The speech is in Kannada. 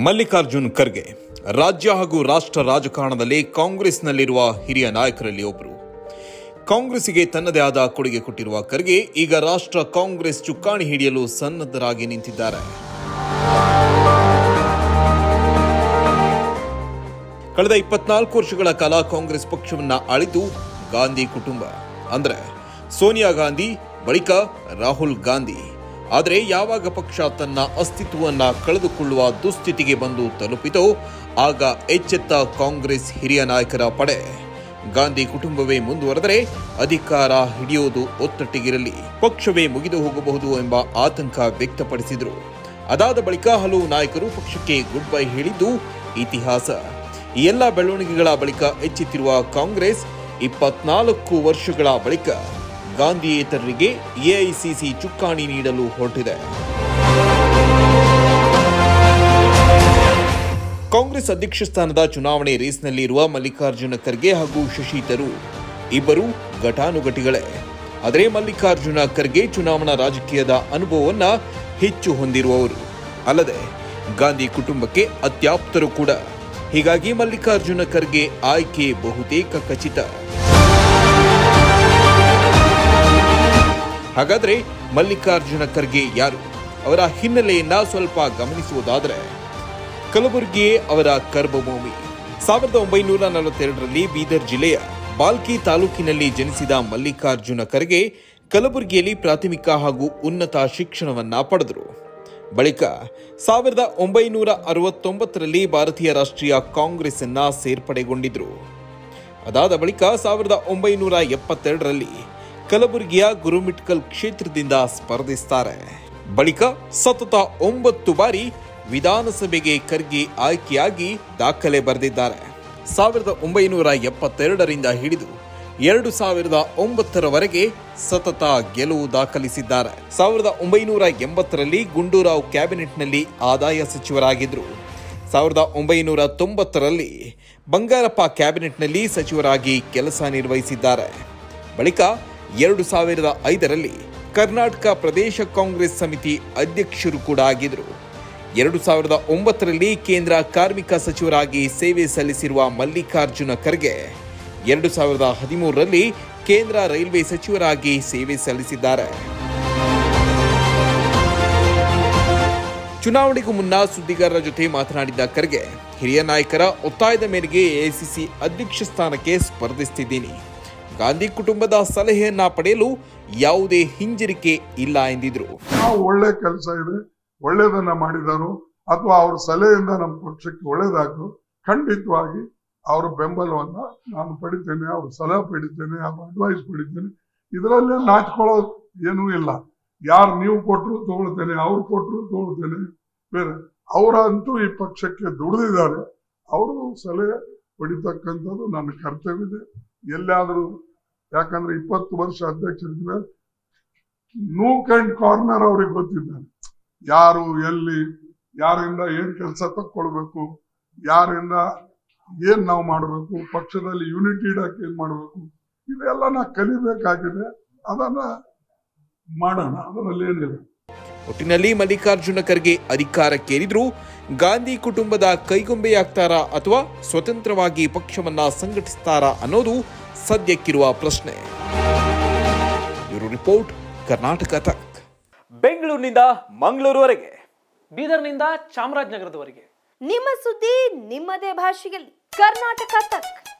ಮಲ್ಲಿಕಾರ್ಜುನ್ ಖರ್ಗೆ ರಾಜ್ಯ ಹಾಗೂ ರಾಷ್ಟ್ರ ರಾಜಕಾರಣದಲ್ಲಿ ಕಾಂಗ್ರೆಸ್ನಲ್ಲಿರುವ ಹಿರಿಯ ನಾಯಕರಲ್ಲಿ ಒಬ್ಬರು ಕಾಂಗ್ರೆಸ್ಸಿಗೆ ತನ್ನದೇ ಆದ ಕೊಡುಗೆ ಕೊಟ್ಟಿರುವ ಖರ್ಗೆ ಈಗ ರಾಷ್ಟ್ರ ಕಾಂಗ್ರೆಸ್ ಚುಕ್ಕಾಣಿ ಹಿಡಿಯಲು ಸನ್ನದ್ಧರಾಗಿ ನಿಂತಿದ್ದಾರೆ ಕಳೆದ ಇಪ್ಪತ್ನಾಲ್ಕು ವರ್ಷಗಳ ಕಾಲ ಕಾಂಗ್ರೆಸ್ ಪಕ್ಷವನ್ನ ಆಳಿದ್ದು ಗಾಂಧಿ ಕುಟುಂಬ ಅಂದ್ರೆ ಸೋನಿಯಾ ಗಾಂಧಿ ಬಳಿಕ ರಾಹುಲ್ ಗಾಂಧಿ ಆದರೆ ಯಾವಾಗ ಪಕ್ಷ ತನ್ನ ಅಸ್ತಿತ್ವವನ್ನ ಕಳೆದುಕೊಳ್ಳುವ ದುಸ್ಥಿತಿಗೆ ಬಂದು ತಲುಪಿತೋ ಆಗ ಎಚ್ಚೆತ್ತ ಕಾಂಗ್ರೆಸ್ ಹಿರಿಯ ನಾಯಕರ ಪಡೆ ಗಾಂಧಿ ಕುಟುಂಬವೇ ಮುಂದುವರೆದರೆ ಅಧಿಕಾರ ಹಿಡಿಯೋದು ಒತ್ತಟ್ಟಿಗಿರಲಿ ಪಕ್ಷವೇ ಮುಗಿದು ಹೋಗಬಹುದು ಎಂಬ ಆತಂಕ ವ್ಯಕ್ತಪಡಿಸಿದರು ಅದಾದ ಬಳಿಕ ಹಲವು ನಾಯಕರು ಪಕ್ಷಕ್ಕೆ ಗುಡ್ ಬೈ ಹೇಳಿದ್ದು ಇತಿಹಾಸ ಈ ಎಲ್ಲ ಬೆಳವಣಿಗೆಗಳ ಬಳಿಕ ಎಚ್ಚೆತ್ತಿರುವ ಕಾಂಗ್ರೆಸ್ ಇಪ್ಪತ್ನಾಲ್ಕು ವರ್ಷಗಳ ಬಳಿಕ ಗಾಂಧಿಯೇತರರಿಗೆ ಎಐಸಿಸಿ ಚುಕ್ಕಾಣಿ ನೀಡಲು ಹೊರಟಿದೆ ಕಾಂಗ್ರೆಸ್ ಅಧ್ಯಕ್ಷ ಸ್ಥಾನದ ಚುನಾವಣೆ ರೇಸ್ನಲ್ಲಿ ಇರುವ ಮಲ್ಲಿಕಾರ್ಜುನ ಖರ್ಗೆ ಹಾಗೂ ಶಶಿ ತರೂರ್ ಇಬ್ಬರು ಘಟಾನುಘಟಿಗಳೇ ಆದರೆ ಮಲ್ಲಿಕಾರ್ಜುನ ಖರ್ಗೆ ಚುನಾವಣಾ ರಾಜಕೀಯದ ಅನುಭವವನ್ನ ಹೆಚ್ಚು ಹೊಂದಿರುವವರು ಅಲ್ಲದೆ ಗಾಂಧಿ ಕುಟುಂಬಕ್ಕೆ ಅತ್ಯಾಪ್ತರು ಕೂಡ ಹೀಗಾಗಿ ಮಲ್ಲಿಕಾರ್ಜುನ ಖರ್ಗೆ ಆಯ್ಕೆ ಬಹುತೇಕ ಖಚಿತ ಹಾಗಾದ್ರೆ ಮಲ್ಲಿಕಾರ್ಜುನ ಖರ್ಗೆ ಯಾರು ಅವರ ಹಿನ್ನೆಲೆಯನ್ನ ಸ್ವಲ್ಪ ಗಮನಿಸುವುದಾದರೆ ಕಲಬುರಗಿಯೇ ಅವರ ಕರ್ಮಭೂಮಿ ಸಾವಿರದ ಒಂಬೈನೂರ ನಲವತ್ತೆರಡರಲ್ಲಿ ಬೀದರ್ ಜಿಲ್ಲೆಯ ಬಾಲ್ಕಿ ತಾಲೂಕಿನಲ್ಲಿ ಜನಿಸಿದ ಮಲ್ಲಿಕಾರ್ಜುನ ಖರ್ಗೆ ಕಲಬುರಗಿಯಲ್ಲಿ ಪ್ರಾಥಮಿಕ ಹಾಗೂ ಉನ್ನತ ಶಿಕ್ಷಣವನ್ನ ಪಡೆದರು ಬಳಿಕ ಸಾವಿರದ ಒಂಬೈನೂರ ಅರವತ್ತೊಂಬತ್ತರಲ್ಲಿ ಭಾರತೀಯ ರಾಷ್ಟ್ರೀಯ ಕಾಂಗ್ರೆಸ್ ಅನ್ನ ಸೇರ್ಪಡೆಗೊಂಡಿದ್ರು ಅದಾದ ಬಳಿಕ ಸಾವಿರದ ಒಂಬೈನೂರ ಎಪ್ಪತ್ತೆರಡರಲ್ಲಿ ಕಲಬುರಗಿಯ ಗುರುಮಿಟ್ಕಲ್ ಕ್ಷೇತ್ರದಿಂದ ಸ್ಪರ್ಧಿಸುತ್ತಾರೆ ಬಳಿಕ ಸತತ ಒಂಬತ್ತು ಬಾರಿ ವಿಧಾನಸಭೆಗೆ ಖರ್ಗೆ ಆಯ್ಕೆಯಾಗಿ ದಾಖಲೆ ಬರೆದಿದ್ದಾರೆ ಸಾವಿರದ ಒಂಬೈನೂರ ಎಪ್ಪತ್ತೆರಡರಿಂದ ಹಿಡಿದು ಎರಡು ಸಾವಿರದ ಒಂಬತ್ತರವರೆಗೆ ಸತತ ಗೆಲುವು ದಾಖಲಿಸಿದ್ದಾರೆ ಸಾವಿರದ ಒಂಬೈನೂರ ಎಂಬತ್ತರಲ್ಲಿ ಗುಂಡೂರಾವ್ ಕ್ಯಾಬಿನೆಟ್ನಲ್ಲಿ ಆದಾಯ ಸಚಿವರಾಗಿದ್ದರು ಸಾವಿರದ ಒಂಬೈನೂರ ತೊಂಬತ್ತರಲ್ಲಿ ಬಂಗಾರಪ್ಪ ಕ್ಯಾಬಿನೆಟ್ನಲ್ಲಿ ಸಚಿವರಾಗಿ ಕೆಲಸ ನಿರ್ವಹಿಸಿದ್ದಾರೆ ಬಳಿಕ ಎರಡು ಸಾವಿರದ ಐದರಲ್ಲಿ ಕರ್ನಾಟಕ ಪ್ರದೇಶ ಕಾಂಗ್ರೆಸ್ ಸಮಿತಿ ಅಧ್ಯಕ್ಷರು ಕೂಡ ಆಗಿದ್ದರು ಎರಡು ಸಾವಿರದ ಒಂಬತ್ತರಲ್ಲಿ ಕೇಂದ್ರ ಕಾರ್ಮಿಕ ಸಚಿವರಾಗಿ ಸೇವೆ ಸಲ್ಲಿಸಿರುವ ಮಲ್ಲಿಕಾರ್ಜುನ ಖರ್ಗೆ ಎರಡು ಸಾವಿರದ ಹದಿಮೂರರಲ್ಲಿ ಕೇಂದ್ರ ರೈಲ್ವೆ ಸಚಿವರಾಗಿ ಸೇವೆ ಸಲ್ಲಿಸಿದ್ದಾರೆ ಚುನಾವಣೆಗೂ ಮುನ್ನ ಸುದ್ದಿಗಾರರ ಜೊತೆ ಮಾತನಾಡಿದ್ದ ಖರ್ಗೆ ಹಿರಿಯ ನಾಯಕರ ಒತ್ತಾಯದ ಮೇರೆಗೆ ಎಐಸಿಸಿ ಅಧ್ಯಕ್ಷ ಸ್ಥಾನಕ್ಕೆ ಸ್ಪರ್ಧಿಸುತ್ತಿದ್ದೀನಿ ಗಾಂಧಿ ಕುಟುಂಬದ ಸಲಹೆಯನ್ನ ಪಡೆಯಲು ಯಾವುದೇ ಹಿಂಜರಿಕೆ ಇಲ್ಲ ಎಂದಿದ್ರು ನಾವು ಒಳ್ಳೆ ಕೆಲಸ ಇದೆ ಒಳ್ಳೇದನ್ನ ಮಾಡಿದಾರು ಅಥವಾ ಅವ್ರ ಸಲಹೆಯಿಂದ ನಮ್ಮ ಪಕ್ಷಕ್ಕೆ ಒಳ್ಳೇದಾದ್ರು ಖಂಡಿತವಾಗಿ ಅವರ ಬೆಂಬಲವನ್ನ ನಾನು ಪಡಿತೇನೆ ಅವ್ರ ಸಲಹೆ ಪಡಿತೇನೆ ಅವ್ರ ಅಡ್ವೈಸ್ ಪಡಿತೇನೆ ಇದರಲ್ಲೇ ನಾಚ್ಕೊಳ್ಳೋದು ಏನೂ ಇಲ್ಲ ಯಾರು ನೀವು ಕೊಟ್ಟರು ತಗೊಳ್ತೇನೆ ಅವ್ರು ಕೊಟ್ಟರು ತಗೊಳ್ತೇನೆ ಬೇರೆ ಅವರಂತೂ ಈ ಪಕ್ಷಕ್ಕೆ ದುಡಿದಿದ್ದಾರೆ ಅವರು ಸಲಹೆ ಪಡಿತಕ್ಕಂಥದ್ದು ನನ್ನ ಕರ್ತವ್ಯ ಇದೆ ಎಲ್ಲಾದರೂ ಯಾಕಂದ್ರೆ ಇಪ್ಪತ್ತು ವರ್ಷ ಅಧ್ಯಕ್ಷರಿದ್ರೆ ನೂಕ್ ಅಂಡ್ ಕಾರ್ನರ್ ಅವ್ರಿಗೆ ಗೊತ್ತಿದ್ದಾರೆ ಯಾರು ಎಲ್ಲಿ ಯಾರಿಂದ ಏನ್ ಕೆಲಸ ತಕ್ಕೊಳ್ಬೇಕು ಯಾರಿಂದ ಏನ್ ನಾವು ಮಾಡಬೇಕು ಪಕ್ಷದಲ್ಲಿ ಯೂನಿಟಿ ಇಡಕ್ಕೆ ಏನ್ ಮಾಡಬೇಕು ಇದೆಲ್ಲ ನಾ ಕಲಿಬೇಕಾಗಿದೆ ಅದನ್ನ ಮಾಡೋಣ ಅದರಲ್ಲಿ ಏನಿಲ್ಲ ಒಟ್ಟಿನಲ್ಲಿ ಮಲ್ಲಿಕಾರ್ಜುನ ಖರ್ಗೆ ಅಧಿಕಾರಕ್ಕೇರಿದ್ರು ಗಾಂಧಿ ಕುಟುಂಬದ ಕೈಗೊಂಬೆಯಾಗ್ತಾರಾ ಅಥವಾ ಸ್ವತಂತ್ರವಾಗಿ ಪಕ್ಷವನ್ನ ಸಂಘಟಿಸ್ತಾರಾ ಅನ್ನೋದು ಸದ್ಯಕ್ಕಿರುವ ಪ್ರಶ್ನೆ ಬ್ಯೂರೋ ರಿಪೋರ್ಟ್ ಕರ್ನಾಟಕ ತಕ್ ಬೆಂಗಳೂರಿನಿಂದ ಮಂಗಳೂರುವರೆಗೆ ಬೀದರ್ನಿಂದ ಚಾಮರಾಜನಗರದವರೆಗೆ ನಿಮ್ಮ ಸುದ್ದಿ ನಿಮ್ಮದೇ ಭಾಷೆಯಲ್ಲಿ ಕರ್ನಾಟಕ ತಕ್